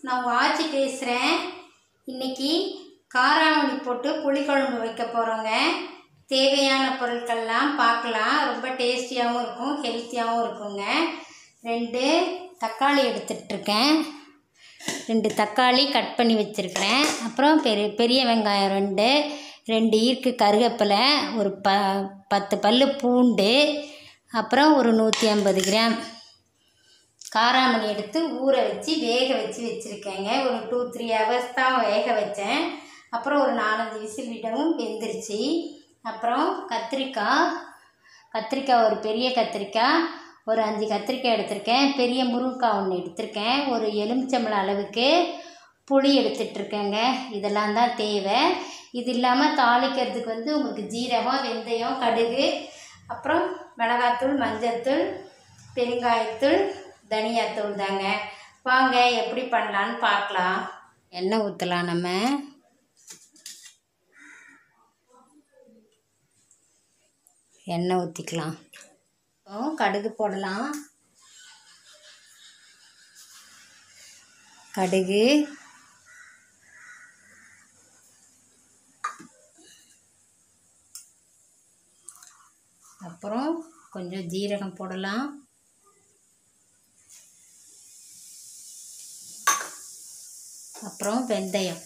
நான் உங்கள் ஆச்சி பேசுகிறேன் இன்னைக்கு காராமணி போட்டு புளிக்குழம்பு வைக்க போகிறோங்க தேவையான பொருட்கள்லாம் பார்க்கலாம் ரொம்ப டேஸ்டியாகவும் இருக்கும் ஹெல்த்தியாகவும் இருக்குங்க ரெண்டு தக்காளி எடுத்துட்ருக்கேன் ரெண்டு தக்காளி கட் பண்ணி வச்சுருக்கிறேன் அப்புறம் பெரிய பெரிய வெங்காயம் ரெண்டு ரெண்டு ஈர்க்கு கருவேப்பிலை ஒரு ப பத்து பல்லு பூண்டு அப்புறம் ஒரு நூற்றி ஐம்பது கிராம் காராமணி எடுத்து ஊற வச்சு வேக வச்சு வச்சுருக்கேங்க ஒரு டூ த்ரீ ஹவர்ஸ் தான் வேக வச்சேன் அப்புறம் ஒரு நாலஞ்சு விசில் விடவும் வெந்துருச்சு அப்புறம் கத்திரிக்காய் கத்திரிக்காய் ஒரு பெரிய கத்திரிக்காய் ஒரு அஞ்சு கத்திரிக்காய் எடுத்திருக்கேன் பெரிய முருங்கைக்காய் ஒன்று எடுத்திருக்கேன் ஒரு எலுமிச்சம்பழம் அளவுக்கு புளி எடுத்துட்ருக்கேங்க இதெல்லாம் தான் தேவை இது இல்லாமல் தாளிக்கிறதுக்கு வந்து உங்களுக்கு ஜீரகம் வெந்தயம் கடுகு அப்புறம் மிளகாத்தூள் மஞ்சள்தூள் பெருங்காயத்தூள் தனியாத்தூள் தாங்க வாங்க எப்படி பண்ணலான்னு பார்க்கலாம் எண்ணெய் ஊற்றலாம் நம்ம எண்ணெய் ஊற்றிக்கலாம் இப்போ கடுகு போடலாம் கடுகு அப்புறம் கொஞ்சம் ஜீரகம் போடலாம் அப்புறம் வெந்தயம்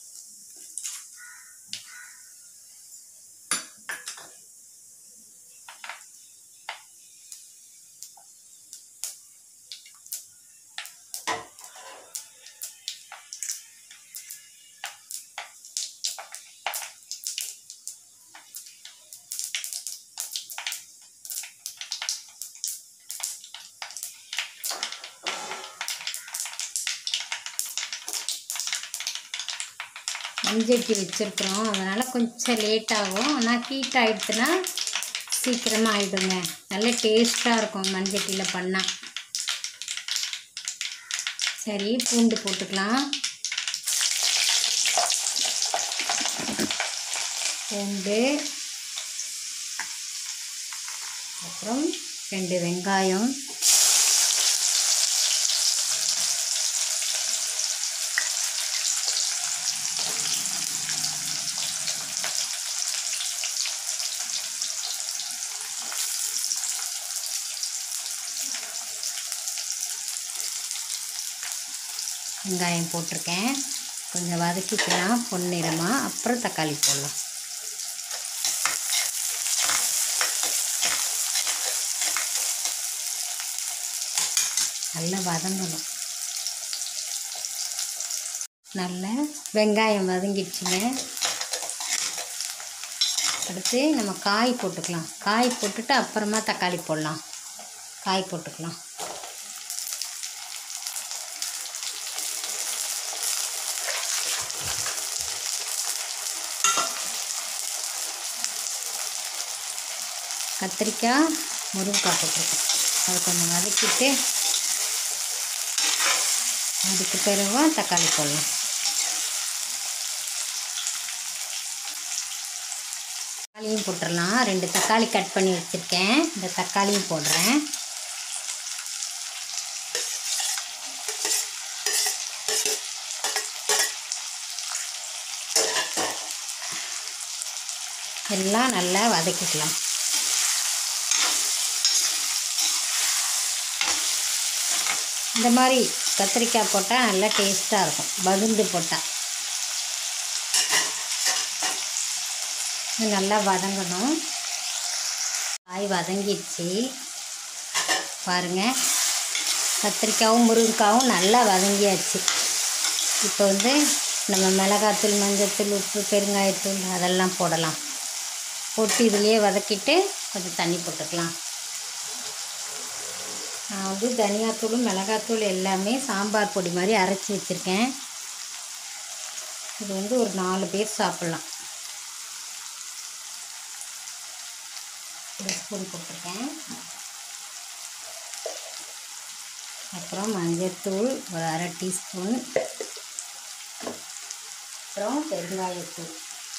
மண்சட்டி வச்சுருக்குறோம் அதனால் கொஞ்சம் லேட் ஆகும் ஆனால் ஹீட் ஆகிடுச்சுன்னா சீக்கிரமாக ஆகிடுங்க நல்ல டேஸ்ட்டாக இருக்கும் மண்சட்டியில் பண்ணால் சரி பூண்டு போட்டுக்கலாம் பூண்டு அப்புறம் ரெண்டு வெங்காயம் வெங்காயம் போட்டிருக்கேன் கொஞ்சம் வதக்கிக்கலாம் பொன்னிறமாக அப்புறம் தக்காளி போடலாம் நல்லா வதங்கணும் நல்லா வெங்காயம் வதங்கிடுச்சுங்க அடுத்து நம்ம காய் போட்டுக்கலாம் காய் போட்டுட்டு அப்புறமா தக்காளி போடலாம் காய் போட்டுக்கலாம் கத்திரிக்காய் முருங்கைக்காய் போட்டிருக்கேன் அது கொஞ்சம் வதக்கிட்டு அதுக்கு பிறகு தக்காளி போடலாம் தக்காளியும் போட்டுடலாம் ரெண்டு தக்காளி கட் பண்ணி வச்சுருக்கேன் இந்த தக்காளியும் போடுறேன் எல்லாம் நல்லா வதக்கிக்கலாம் இந்த மாதிரி கத்திரிக்காய் போட்டால் நல்லா டேஸ்ட்டாக இருக்கும் பகுந்து போட்டால் இது நல்லா வதங்கணும் காய் வதங்கிடுச்சு பாருங்கள் கத்திரிக்காயும் முருங்கைக்காவும் நல்லா வதங்கியாச்சு இப்போ வந்து நம்ம மிளகாத்தூள் மஞ்சத்தூள் உப்பு பெருங்காயத்தூள் அதெல்லாம் போடலாம் போட்டு இதுலேயே வதக்கிட்டு கொஞ்சம் தண்ணி போட்டுக்கலாம் நான் வந்து தனியாத்தூள் மிளகாத்தூள் எல்லாமே சாம்பார் பொடி மாதிரி அரைச்சி வச்சுருக்கேன் இது வந்து ஒரு நாலு பேர் சாப்பிட்லாம் ஒரு ஸ்பூன் போட்டிருக்கேன் அப்புறம் மஞ்சத்தூள் ஒரு அரை டீஸ்பூன் அப்புறம் பெருங்காயத்தூள்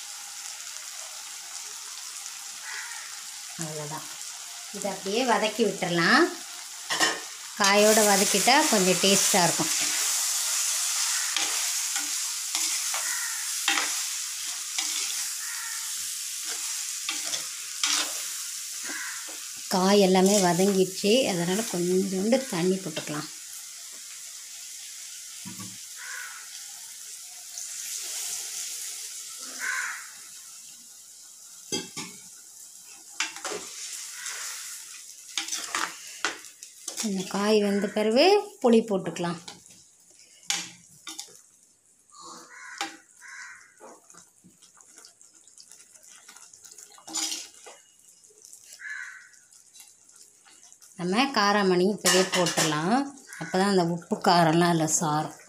அவ்வளோதான் இதை அப்படியே வதக்கி விட்டுறலாம் காயோடு வதக்கிட்டா கொஞ்சம் டேஸ்ட்டாக இருக்கும் காய் எல்லாமே வதங்கிடுச்சு அதனால் கொஞ்சோண்டு தண்ணி போட்டுக்கலாம் இந்த காய் வெந்த பிறகு புளி போட்டுக்கலாம் நம்ம காராமணி இப்போவே போட்டுடலாம் அப்போ தான் அந்த உப்பு காரம்லாம் அதில் சாரும்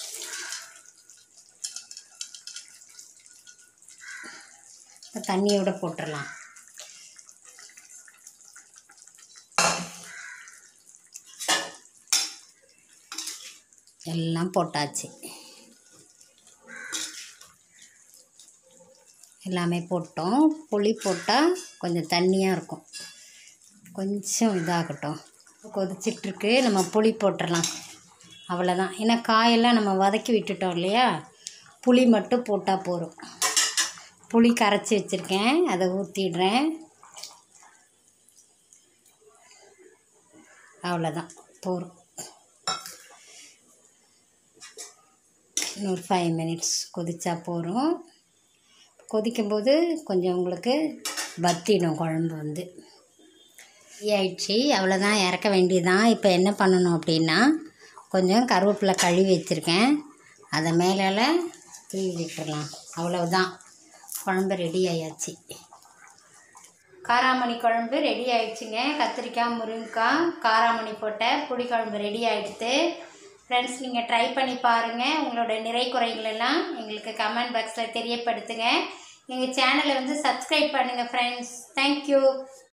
இப்போ தண்ணியோட போட்டுடலாம் எல்லாம் போட்டாச்சு எல்லாமே போட்டோம் புளி போட்டால் கொஞ்சம் தண்ணியாக இருக்கும் கொஞ்சம் இதாகட்டும் கொதிச்சிட்ருக்கு நம்ம புளி போட்டுடலாம் அவ்வளோதான் ஏன்னா காயெல்லாம் நம்ம வதக்கி விட்டுட்டோம் இல்லையா புளி மட்டும் போட்டால் போதும் புளி கரைச்சி வச்சுருக்கேன் அதை ஊற்றிடுறேன் அவ்வளோதான் போதும் இன்னொரு ஃபைவ் மினிட்ஸ் கொதிச்சா போதும் கொதிக்கும்போது கொஞ்சம் உங்களுக்கு வத்திடும் குழம்பு வந்து ஆயிடுச்சு அவ்வளோதான் இறக்க வேண்டியதான் இப்போ என்ன பண்ணணும் அப்படின்னா கொஞ்சம் கருவேப்பிலை கழுவி வச்சுருக்கேன் அதை மேலால் தூவி விட்டுறலாம் அவ்வளவுதான் குழம்பு ரெடி ஆயாச்சு காராமணி குழம்பு ரெடி ஆயிடுச்சுங்க கத்திரிக்காய் முருங்கைக்காய் காராமணி போட்ட புளிக்குழம்பு ரெடி ஆகிடுது ஃப்ரெண்ட்ஸ் நீங்கள் ட்ரை பண்ணி பாருங்கள் உங்களோட நிறை குறைகள் எல்லாம் எங்களுக்கு கமெண்ட் பாக்ஸில் தெரியப்படுத்துங்க எங்கள் சேனலை வந்து சப்ஸ்கிரைப் பண்ணுங்கள் ஃப்ரெண்ட்ஸ் தேங்க்யூ